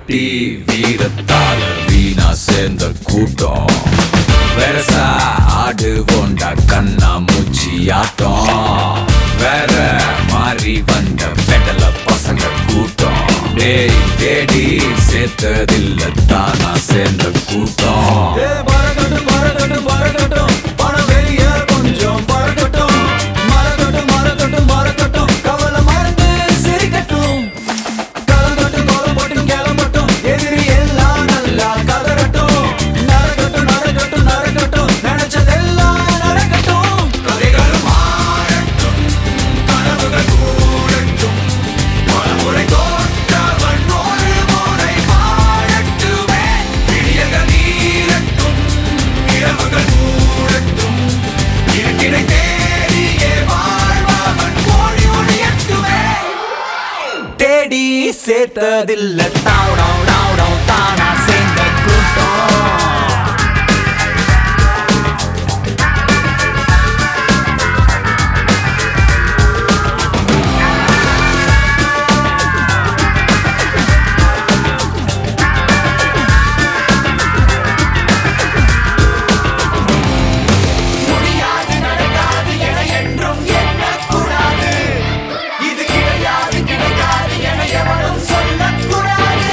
வெட்டி வீரத்தால வீணா சேர்ந்த கூட்டம் வெரசா ஆடு போண்டா கண்ணா மூச்சி ஆட்டம் வேற மாறி வந்த பெடல பசங்க கூட்டம் டேய் தேடி சேர்த்ததில்ல தானா சேர்ந்த கூட்டம் ஏ பறக்கட்டும் பறக்கட்டும் பறக்கட்டும் பணம் வெளிய கொஞ்சம் பறக்கட்டும் மறக்கட்டும் மறக்கட்டும் மறக்கட்டும் கவலை மறந்து சிரிக்கட்டும் கலங்கட்டும் கோலம் போட்டும் கிளம்பட்டும் எதிரி எல்லாம் நல்லா கதறட்டும் நடக்கட்டும் நடக்கட்டும் நடக்கட்டும் நினைச்சதெல்லாம் நடக்கட்டும் கதைகள் மாறட்டும் கனவுகள் கூடட்டும் பலமுறை தோற்றவன் ஒரு முறை வாழட்டுமே விடியல்கள் நீரட்டும் இரவுகள் மூடட்டும் இருட்டினை தேடியே வாழ்பவன் ஓடி ஒளியட்டுமே தேடி சேர்த்ததில்ல தாவடம் தாவடம் தானா சேர்ந்த கூட்டம் முடியாது நடக்காது என என்றும் எண்ணக்கூடாது இது கிடையாது கிடைக்காது என எவனும் சொல்லக்கூடாது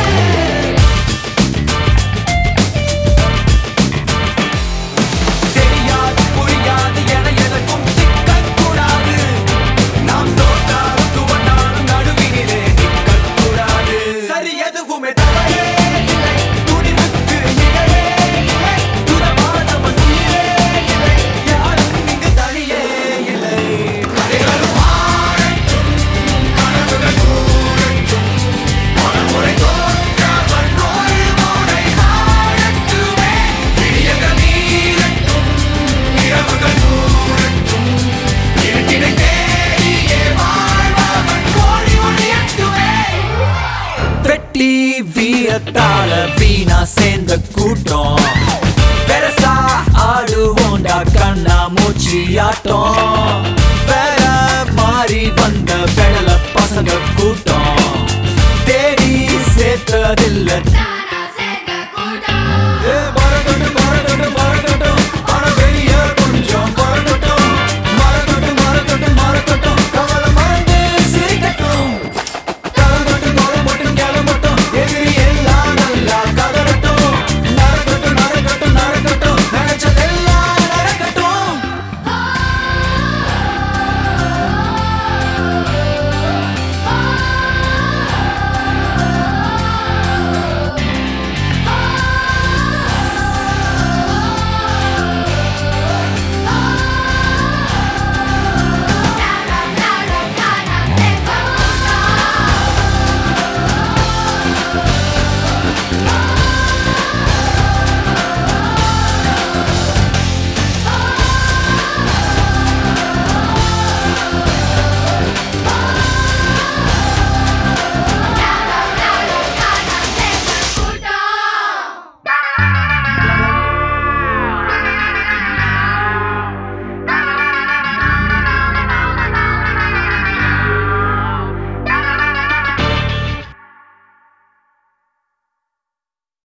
தெரியாது புரியாது என எதற்கும் சிக்கக்கூடாது நாம் தோற்றாலும் துவண்டாலும் நடுவினிலே நிற்கக்கூடாது சரி எதுவுமே தவறே இல்லை துணிவுக்கு நிகழே இல்லை துணமானவன் உயிரே இல்லை யாரும் இங்கு தனியே இல்லை கதைகள் மாறட்டும் கனவுகள் கூறட்டும் பலமுறை தோற்றவன் ஒரு முறை வாழட்டுமே விடியல்கள் நீரட்டும் இரவுகள் மூடட்டும் இருட்டினை தேடியே வாழ்பவன் ஓடி ஒளியட்டுமே வெட்டி வீரத்தால வீணா சேர்ந்த கூட்டம் பெருசா ஆடுவோண்டா கண்ணா மூச்சி ஆட்டம் வேற மாறி வந்த பெடல பசங்க கூட்டம் தேடி சேர்த்ததில்லை